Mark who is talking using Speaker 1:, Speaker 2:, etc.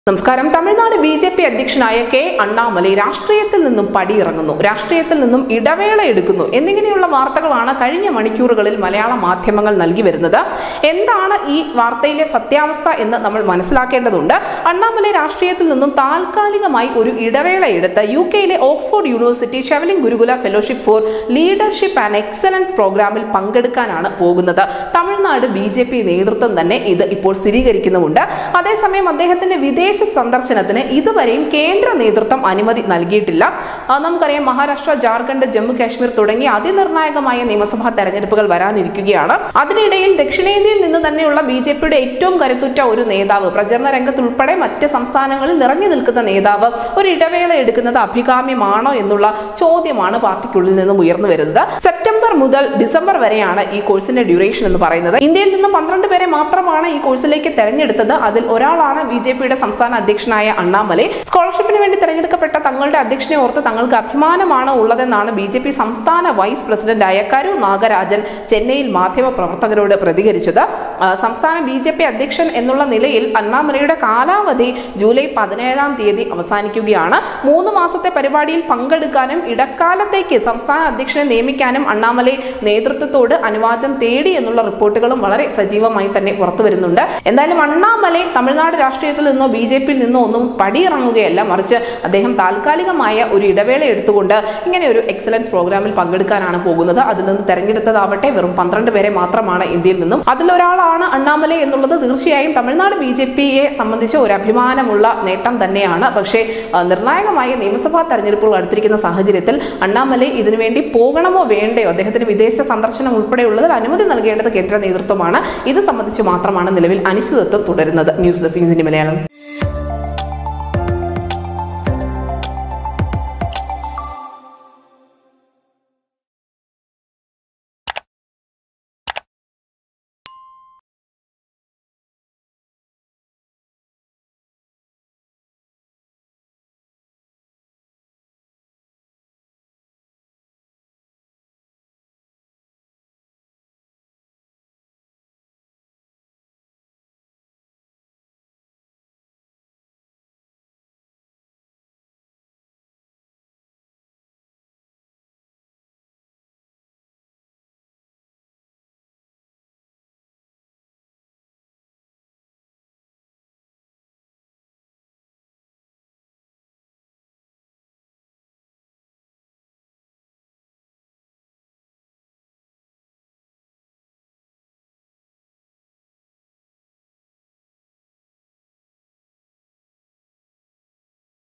Speaker 1: നമസ്കാരം Tamil Nadu B J P അധ്യക്ഷനായ K Annamalai രാഷ്ട്രീയത്തിൽ നിന്നും പടിയിറങ്ങുന്നു രാഷ്ട്രീയത്തിൽ നിന്നും ഇടവേള എടുക്കുന്നു എന്നിങ്ങനെയുള്ള വാർത്തകളാണ് കഴിഞ്ഞ മണിക്കൂറുകളിൽ മലയാള മാധ്യമങ്ങൾ നൽകി വരുന്നത് എന്താണ് ഈ വാർത്തയിലെ സത്യാവസ്ഥ എന്ന് നമ്മൾ മനസ്സിലാക്കേണ്ടതുണ്ട് അണ്ണാമലൈ രാഷ്ട്രീയത്തിൽ നിന്നും താൽക്കാലികമായി ഒരു ഇടവേള എടുത്ത് യു കെയിലെ Oxford university Chevening Gurukula fellowship for leadership and excellence പ്രോഗ്രാമിൽ പങ്കെടുക്കാനാണ് പോകുന്നത് തമിഴ്നാട് ബി ജെ പി നേതൃത്വം തന്നെ ഇത് ഇപ്പോൾ സ്ഥിരീകരിക്കുന്നുമുണ്ട് അതേസമയം അദ്ദേഹത്തിന്റെ വിദേശ സന്ദർശനത്തിന് ഇതുവരെയും കേന്ദ്ര നേതൃത്വം അനുമതി നൽകിയിട്ടില്ല ആ, നമുക്കറിയാം മഹാരാഷ്ട്ര ജാർഖണ്ഡ് ജമ്മു കാശ്മീർ തുടങ്ങിയ അതിനിർണായകമായ നിയമസഭാ തെരഞ്ഞെടുപ്പുകൾ വരാനിരിക്കുകയാണ് അതിനിടയിൽ ദക്ഷിണേന്ത്യയിൽ നിന്ന് തന്നെയുള്ള ബി ജെ പിയുടെ ഏറ്റവും കരുത്തുറ്റ ഒരു നേതാവ് പ്രചരണ രംഗത്തുൾപ്പെടെ മറ്റ് സംസ്ഥാനങ്ങളിൽ നിറഞ്ഞു നിൽക്കുന്ന നേതാവ് ഒരു ഇടവേള എടുക്കുന്നത് അഭികാമ്യമാണോ എന്നുള്ള ചോദ്യമാണ് പാർട്ടിക്കുള്ളിൽ നിന്നും ഉയർന്നു വരുന്നത് സെപ്റ്റംബർ മുതൽ ഡിസംബർ വരെയാണ് ഈ കോഴ്സിന്റെ ഡ്യൂറേഷൻ എന്ന് പറയുന്നത് ഇന്ത്യയിൽ നിന്ന് പന്ത്രണ്ട് പേരെ മാത്രമാണ് ഈ കോഴ്സിലേക്ക് തെരഞ്ഞെടുത്തത് അതിൽ ഒരാളാണ് ബി ജെ പിയുടെ സംസ്ഥാന അധ്യക്ഷനായ അണ്ണാമലൈ സ്കോളർഷിപ്പിന് വേണ്ടി തെരഞ്ഞെടുക്കപ്പെട്ട തങ്ങളുടെ അധ്യക്ഷനെ ഓർത്ത് തങ്ങൾക്ക് അഭിമാനമാണ് ഉള്ളതെന്നാണ് ബി ജെ പി സംസ്ഥാന വൈസ് പ്രസിഡന്റായ കരു നാഗരാജൻ ചെന്നൈയിൽ മാധ്യമ പ്രവർത്തകരോട് പ്രതികരിച്ചത് ആ, സംസ്ഥാന ബി ജെ പി അധ്യക്ഷൻ എന്നുള്ള നിലയിൽ അണ്ണാമലയുടെ കാലാവധി ജൂലൈ പതിനേഴാം തീയതി അവസാനിക്കുകയാണ് മൂന്ന് മാസത്തെ പരിപാടിയിൽ പങ്കെടുക്കാനും ഇടക്കാലത്തേക്ക് സംസ്ഥാന അധ്യക്ഷനെ നിയമിക്കാനും അണ്ണാമലൈ നേതൃത്വത്തോട് അനുവാദം തേടി എന്നുള്ള റിപ്പോർട്ടുകളും വളരെ സജീവമായി തന്നെ പുറത്തു വരുന്നുണ്ട് എന്തായാലും അണ്ണാമലൈ തമിഴ്നാട് രാഷ്ട്രീയത്തിൽ നിന്നോ ബി ജെ പിയിൽ നിന്നോ ഒന്നും പടിയിറങ്ങുകയല്ല മറിച്ച് അദ്ദേഹം താൽക്കാലികമായ ഒരു ഇടവേള എടുത്തുകൊണ്ട് ഇങ്ങനെ ഒരു എക്സലൻസ് പ്രോഗ്രാമിൽ പങ്കെടുക്കാനാണ് പോകുന്നത് അതിൽ നിന്ന് തെരഞ്ഞെടുത്തതാവട്ടെ വെറും പന്ത്രണ്ട് പേരെ മാത്രമാണ് ഇന്ത്യയിൽ നിന്നും അതിലൊരാളാണ് അണ്ണാമലൈ എന്നുള്ളത് തീർച്ചയായും തമിഴ്നാട് ബി ജെ പിയെ സംബന്ധിച്ച് ഒരു അഭിമാനമുള്ള നേട്ടം തന്നെയാണ് പക്ഷേ ആ, നിർണായകമായ നിയമസഭാ തെരഞ്ഞെടുപ്പുകൾ അടുത്തിരിക്കുന്ന സാഹചര്യത്തിൽ അണ്ണാമലൈ ഇതിനുവേണ്ടി പോകണമോ വേണ്ടയോ അദ്ദേഹത്തിന് വിദേശ സന്ദർശനം ഉൾപ്പെടെയുള്ളതിൽ അനുമതി നൽകേണ്ടത് കേന്ദ്ര നേതൃത്വമാണ് ഇത് സംബന്ധിച്ച് മാത്രമാണ് നിലവിൽ അനിശ്ചിതത്വം തുടരുന്നത് ന്യൂസ് ഡെസ്ക് ന്യൂസിന്റെ മലയാളം